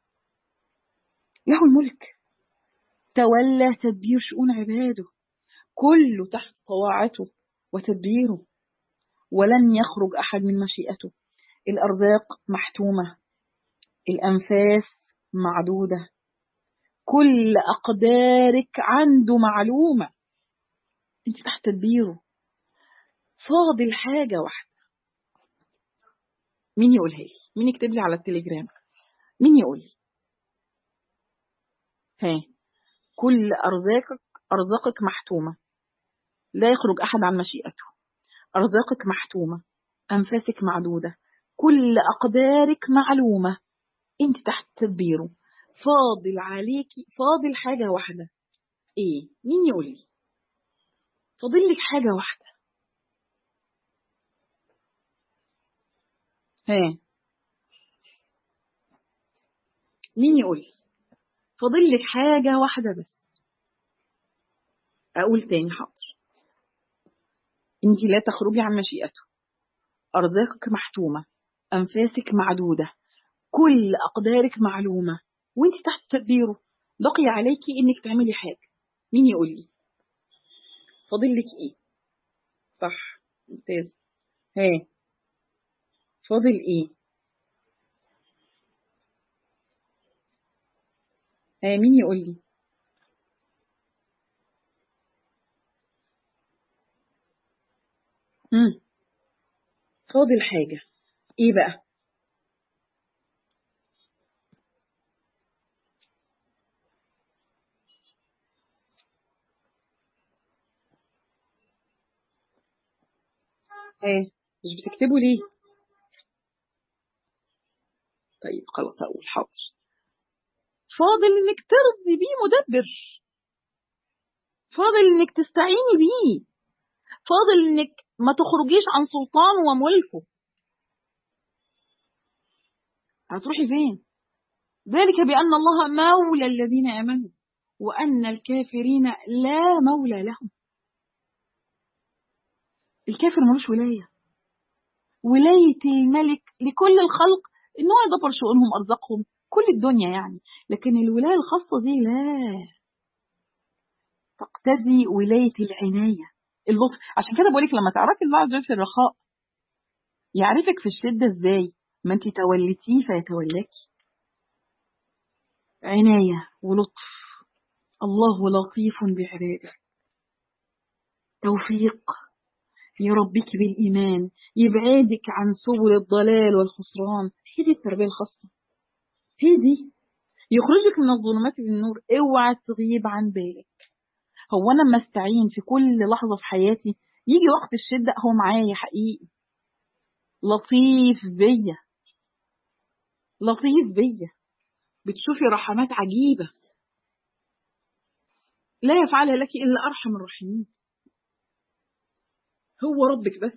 له الملك تولى تدبير شؤون عباده كله تحت طواعته وتدبيره ولن يخرج أحد من مشيئته الأرزاق محتومة الأنفاس معدودة كل أقدارك عنده معلومة انت تحت تدبيره فاضل حاجة واحدة مين يقولها لي مين يكتب لي على التليجرام مين يقول لي ها كل أرزاقك أرزاقك محتومة لا يخرج أحد عن مشيئته أرزاقك محتومة أنفاسك معدودة كل أقدارك معلومة أنت تحت تدبيره فاضل عليكي فاضل حاجة واحدة إيه مين يقول لي فاضل لك حاجة واحدة ها مين يقول لي فاضل لك حاجة واحدة بس أقول تاني حاضر انت لا تخرجي عن مشيئته ارزاقك محتومه انفاسك معدوده كل اقدارك معلومه وانت تحت تدبيره بقي عليكي انك تعملي حاجه مين يقول لي فاضل لك ايه صح ممتاز ها فاضل ايه ها مين يقول لي امم فاضل حاجه ايه بقى ايه مش بتكتبوا ليه طيب خلاص هقول حاضر فاضل انك ترضي بيه مدبر فاضل انك تستعيني بيه فاضل انك ما تخرجيش عن سلطانه وملكه هتروحي فين ذلك بأن الله مولى الذين آمنوا وأن الكافرين لا مولى لهم الكافر ملوش ولاية ولاية الملك لكل الخلق إن هو يدبر شؤونهم أرزاقهم كل الدنيا يعني لكن الولاية الخاصة دي لا تقتضي ولاية العناية اللطف عشان كده بقولك لما تعرفي الله عز وجل في الرخاء يعرفك في الشدة ازاي ما انت تولتيه فيتولاكي عناية ولطف الله لطيف بعباده توفيق يربيك بالإيمان يبعدك عن سبل الضلال والخسران هي دي التربية الخاصة هي دي يخرجك من الظلمات للنور اوعى تغيب عن بالك هو انا لما استعين في كل لحظة في حياتي يجي وقت الشدة هو معايا حقيقي لطيف بيا لطيف بيا بتشوفي رحمات عجيبة لا يفعلها لك إلا أرحم الراحمين هو ربك بس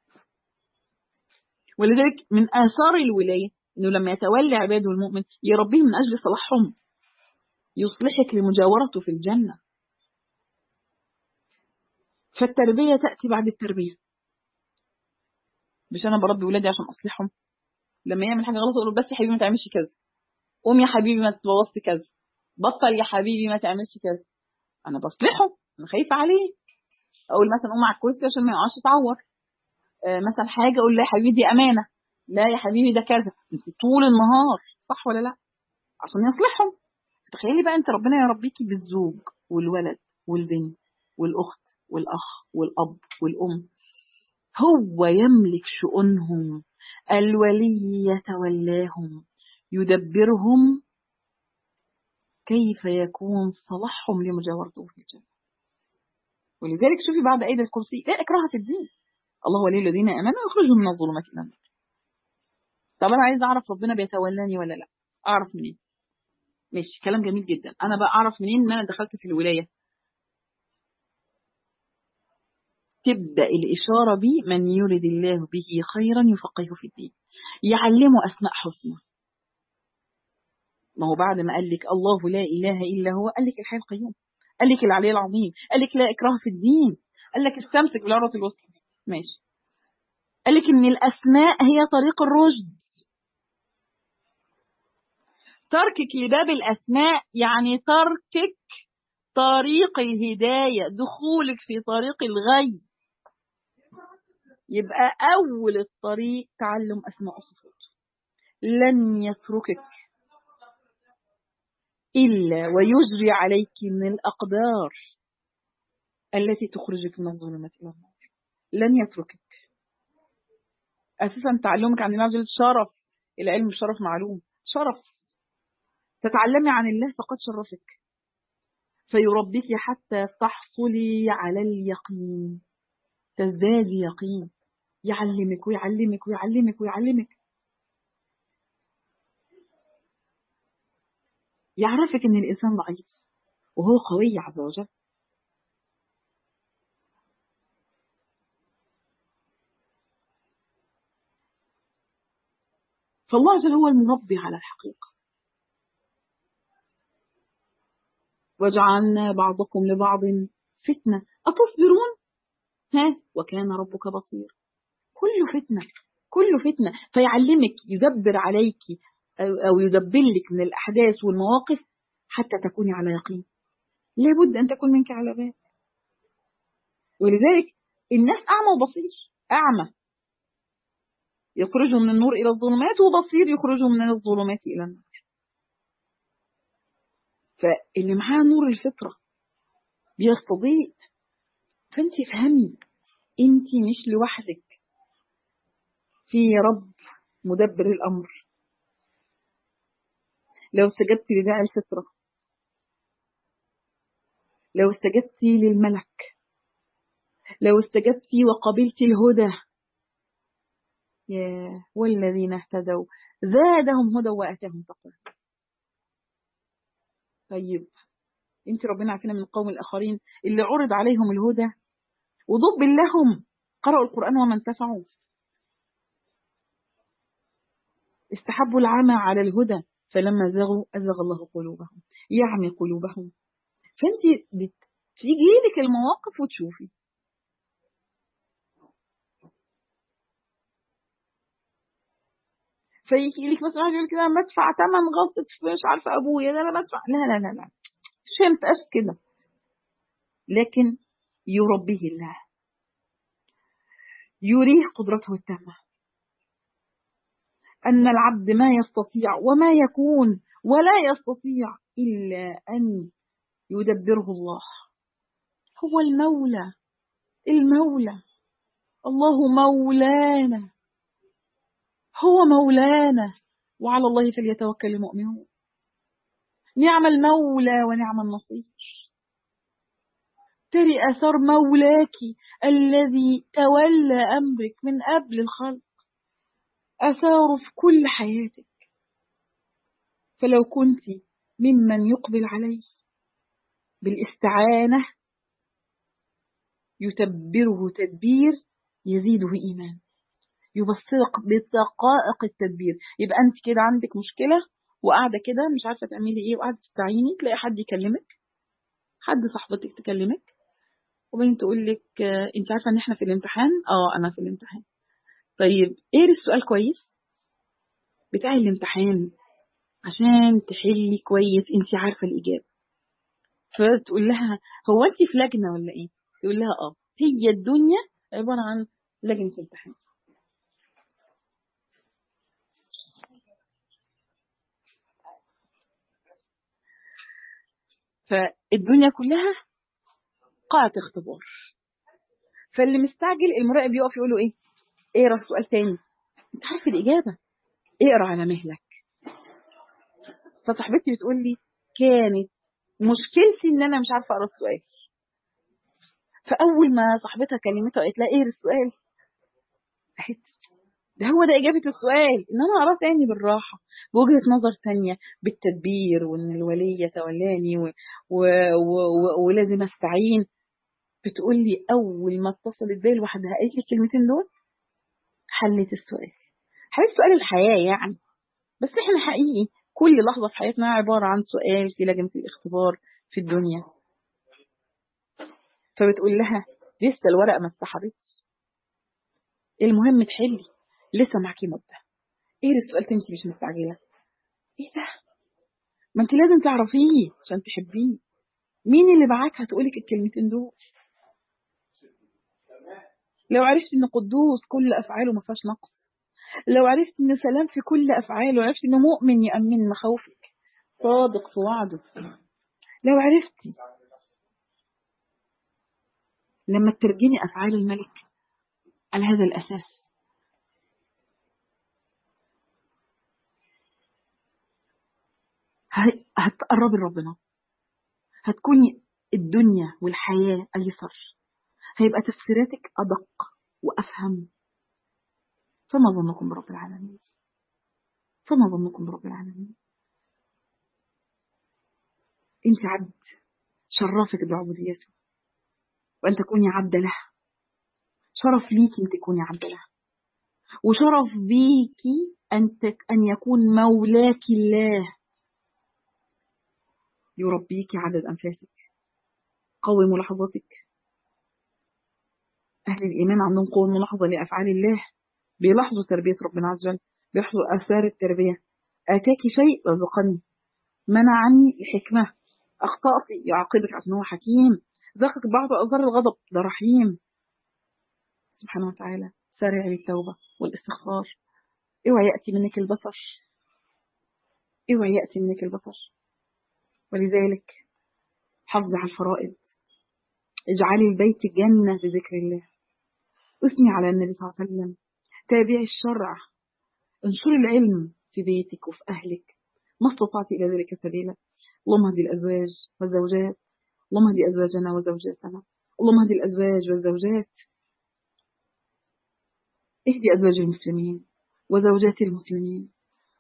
ولذلك من آثار الولاية إنه لما يتولى عباده المؤمن يربيه من أجل صلاحهم يصلحك لمجاورته في الجنة فالتربية تأتي بعد التربية مش أنا بربي ولادي عشان أصلحهم لما يعمل حاجة غلط أقول له بس يا حبيبي ما تعملش كذا قوم يا حبيبي ما تبوظش كذا بطل يا حبيبي ما تعملش كذا أنا بصلحه أنا خايفة عليه اقول مثلا قوم على الكرسي عشان ما يقعش يتعور آه مثلا حاجه اقول لا يا حبيبي دي امانه لا يا حبيبي ده كذا انت طول النهار صح ولا لا عشان يصلحهم تخيلي بقى انت ربنا يربيكي بالزوج والولد والبنت والاخت والاخ والاب والام هو يملك شؤونهم الولي يتولاهم يدبرهم كيف يكون صلاحهم لمجاورته في الجنه ولذلك شوفي بعد آية الكرسي لا إكراه في الدين الله ولي الذين آمنوا يخرجهم من الظلمات إلى النور طب أنا عايز أعرف ربنا بيتولاني ولا لا أعرف منين ماشي كلام جميل جدا أنا بقى أعرف منين إن أنا دخلت في الولاية تبدأ الإشارة بي من يرد الله به خيرا يفقهه في الدين يعلمه أسماء حسنى ما هو بعد ما قال لك الله لا إله إلا هو قال لك الحي القيوم قال لك العلي العظيم قال لك لا إكراه في الدين قال لك استمسك بالعروة الوسطى ماشي قال لك إن الأسماء هي طريق الرشد تركك لباب الأسماء يعني تركك طريق الهداية دخولك في طريق الغي يبقى أول الطريق تعلم أسماء وصفات لن يتركك إلا ويجري عليك من الأقدار التي تخرجك من الظلمات إلى النور لن يتركك أساسا تعلمك عن الله عز وجل شرف العلم شرف معلوم شرف تتعلمي عن الله فقد شرفك فيربيك حتى تحصلي على اليقين تزدادي يقين يعلمك ويعلمك ويعلمك ويعلمك يعرفك ان الانسان ضعيف وهو قوي عز وجل فالله عز وجل هو المربي على الحقيقة وجعلنا بعضكم لبعض فتنة أتصبرون ها وكان ربك بصير كله فتنة كله فتنة فيعلمك يدبر عليك أو يدبر لك من الأحداث والمواقف حتى تكوني على يقين لابد أن تكون منك على بال ولذلك الناس أعمى وبصير أعمى يخرجهم من النور إلى الظلمات وبصير يخرجهم من الظلمات إلى النور فاللي معاه نور الفطرة بيستضيء فانت فهمي انت مش لوحدك في رب مدبر الأمر لو استجبت لداعي الفطرة لو استجبت للملك لو استجبت وقبلت الهدى يا والذين اهتدوا زادهم هدى وآتاهم تقوى طيب انت ربنا عارفين من القوم الآخرين اللي عرض عليهم الهدى وضب لهم قرأوا القرآن وما انتفعوا استحبوا العمى على الهدى فلما زغوا أزغ الله قلوبهم يعمي قلوبهم فانت بتيجي لك المواقف وتشوفي فيجي لك مثلا يقول كده بدفع ثمن غلطة مش عارفة أبويا ده أنا بدفع لا لا لا لا مش هي متقاس كده لكن يربيه الله يريه قدرته التامة أن العبد ما يستطيع وما يكون ولا يستطيع إلا أن يدبره الله هو المولى المولى الله مولانا هو مولانا وعلى الله فليتوكل المؤمنون نعم المولى ونعم النصير تري أثر مولاك الذي تولى أمرك من قبل الخلق أثاره في كل حياتك فلو كنت ممن يقبل عليه بالاستعانة يتبره تدبير يزيده إيمان يبصرك بدقائق التدبير يبقى أنت كده عندك مشكلة وقاعدة كده مش عارفة تعملي إيه وقاعدة تستعيني تلاقي حد يكلمك حد صاحبتك تكلمك وبعدين تقول لك انت عارفه ان احنا في الامتحان اه انا في الامتحان طيب ايه السؤال كويس بتاع الامتحان عشان تحلي كويس انت عارفه الاجابه فتقول لها هو انت في لجنه ولا ايه تقول لها اه هي الدنيا عباره عن لجنه امتحان فالدنيا كلها قاعة اختبار فاللي مستعجل المراقب يقف يقول له ايه اقرا السؤال تاني انت عارف الاجابه اقرا على مهلك فصاحبتي بتقول لي كانت مشكلتي ان انا مش عارفه اقرا السؤال فاول ما صاحبتها كلمتها قالت لها ايه السؤال قالت ده هو ده اجابه السؤال ان انا اقراه تاني بالراحه بوجهه نظر تانية بالتدبير وان الوليه تولاني و... و... و... و... ولازم استعين بتقول لي اول ما اتصلت بيا لوحدها قالت لي الكلمتين دول حلت السؤال حلت سؤال الحياه يعني بس احنا حقيقي كل لحظه في حياتنا عباره عن سؤال في لجنه الاختبار في الدنيا فبتقول لها لسه الورقه ما اتسحبتش المهم تحلي لسه معاكي مده ايه السؤال انت مش مستعجله ايه ده ما انت لازم تعرفيه عشان تحبيه مين اللي معاك هتقولك الكلمتين دول لو عرفت ان قدوس كل افعاله ما فيهاش نقص لو عرفت ان سلام في كل افعاله عرفت انه مؤمن يامن مخاوفك صادق في وعده لو عرفتي لما ترجمي افعال الملك على هذا الاساس هتقربي لربنا هتكوني الدنيا والحياة أيسر هيبقى تفسيراتك أدق وأفهم فما ظنكم برب العالمين فما ظنكم برب العالمين انت عبد شرفك بعبوديته وأن تكوني عبد له شرف ليكي أن تكوني عبد له وشرف بيكي أن, تك أن يكون مولاك الله يربيك عدد أنفاسك قوي ملاحظاتك أهل الإيمان عندهم قوة ملاحظة لأفعال الله بيلاحظوا تربية ربنا عز وجل بيلاحظوا آثار التربية آتاكي شيء رزقني منعني الحكمة أخطأت يعاقبك عشان هو حكيم ذاقك بعض أثار الغضب ده رحيم سبحانه وتعالى سارع بالتوبة والاستغفار اوعى يأتي منك البصر اوعى يأتي منك البصر ولذلك حافظ على الفرائض اجعلي البيت جنة بذكر الله اثني على النبي صلى الله عليه وسلم تابعي الشرع انشري العلم في بيتك وفي أهلك ما استطعت إلى ذلك سبيلا اللهم اهدي الأزواج والزوجات اللهم اهدي أزواجنا وزوجاتنا اللهم اهدي الأزواج والزوجات اهدي أزواج المسلمين وزوجات المسلمين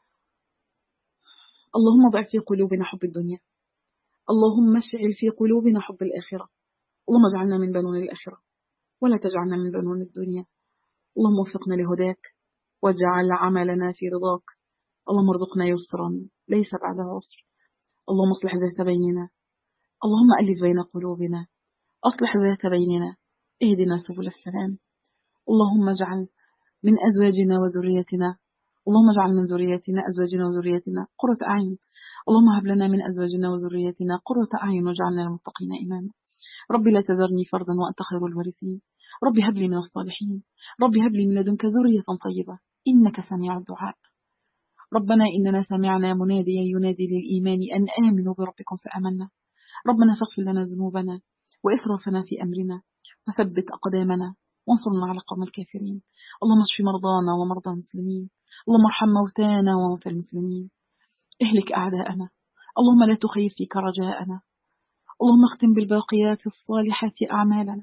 اللهم ضع في قلوبنا حب الدنيا اللهم اشعل في قلوبنا حب الآخرة اللهم اجعلنا من بنون الآخرة ولا تجعلنا من بنون الدنيا اللهم وفقنا لهداك واجعل عملنا في رضاك اللهم ارزقنا يسرا ليس بعد عسر اللهم اصلح ذات بيننا اللهم ألف بين قلوبنا أصلح ذات بيننا اهدنا سبل السلام اللهم اجعل من أزواجنا وذريتنا اللهم اجعل من ذريتنا أزواجنا وذريتنا قرة أعين اللهم هب لنا من أزواجنا وذريتنا قرة أعين واجعلنا للمتقين إماما ربي لا تذرني فردا وأنت خير الوارثين ربي هب لي من الصالحين ربي هب لي من لدنك ذرية طيبة إنك سميع الدعاء ربنا إننا سمعنا مناديا ينادي للإيمان أن آمنوا بربكم فأمنا ربنا فاغفر لنا ذنوبنا وإسرافنا في أمرنا وثبت أقدامنا وانصرنا على قوم الكافرين اللهم اشف مرضانا ومرضى المسلمين اللهم ارحم موتانا وموتى المسلمين اهلك أعداءنا اللهم لا تخيب فيك رجاءنا اللهم اختم بالباقيات الصالحات أعمالنا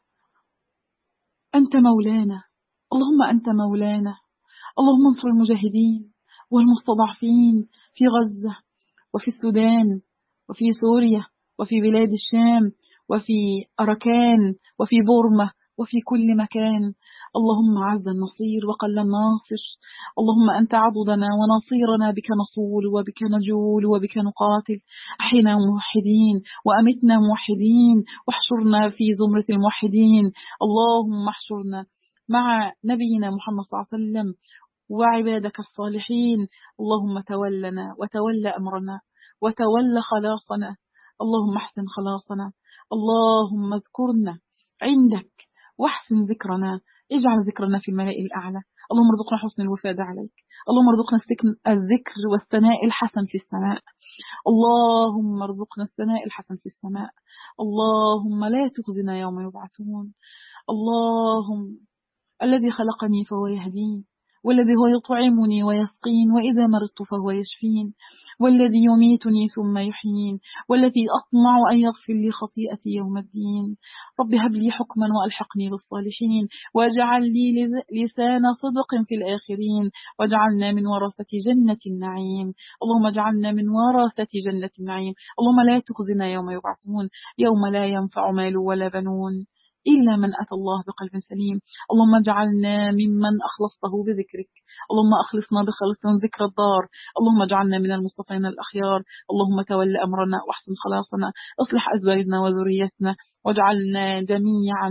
أنت مولانا اللهم أنت مولانا اللهم انصر المجاهدين والمستضعفين في غزة وفي السودان وفي سوريا وفي بلاد الشام وفي أركان وفي بورما وفي كل مكان اللهم عز النصير وقل الناصر اللهم أنت عضدنا ونصيرنا بك نصول وبك نجول وبك نقاتل أحينا موحدين وأمتنا موحدين واحشرنا في زمرة الموحدين اللهم احشرنا مع نبينا محمد صلى الله عليه وسلم وعبادك الصالحين اللهم تولنا وتول أمرنا وتول خلاصنا اللهم احسن خلاصنا اللهم اذكرنا عندك واحسن ذكرنا اجعل ذكرنا في الملائكة الأعلى اللهم ارزقنا حسن الوفاد عليك اللهم ارزقنا الذكر والثناء الحسن في السماء اللهم ارزقنا الثناء الحسن في السماء اللهم لا تخزنا يوم يبعثون اللهم الذي خلقني فهو يهدين والذي هو يطعمني ويسقين وإذا مرضت فهو يشفين والذي يميتني ثم يحيين والذي أطمع أن يغفر لي خطيئتي يوم الدين رب هب لي حكما وألحقني بالصالحين واجعل لي لسان صدق في الآخرين واجعلنا من ورثة جنة النعيم اللهم اجعلنا من ورثة جنة النعيم اللهم لا تخزنا يوم يبعثون يوم لا ينفع مال ولا بنون إلا من أتى الله بقلب سليم اللهم اجعلنا ممن أخلصته بذكرك اللهم أخلصنا بخلص ذكر الدار اللهم اجعلنا من المصطفين الأخيار اللهم تول أمرنا واحسن خلاصنا اصلح أزواجنا وذريتنا واجعلنا جميعا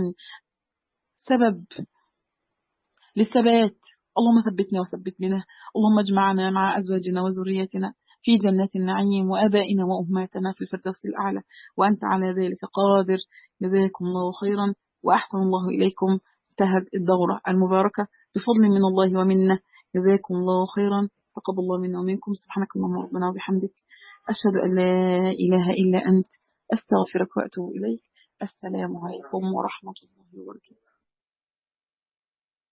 سبب للثبات اللهم ثبتنا وثبت بنا اللهم اجمعنا مع أزواجنا وذريتنا في جنة النعيم وآبائنا وأمهاتنا في الفردوس الأعلى وأنت على ذلك قادر جزاكم الله خيرا وأحسن الله إليكم انتهت الدورة المباركة بفضل من الله ومنه جزاكم الله خيرا تقبل الله منا ومنكم سبحانك اللهم ربنا وبحمدك أشهد أن لا إله إلا أنت أستغفرك وأتوب إليك السلام عليكم ورحمة الله وبركاته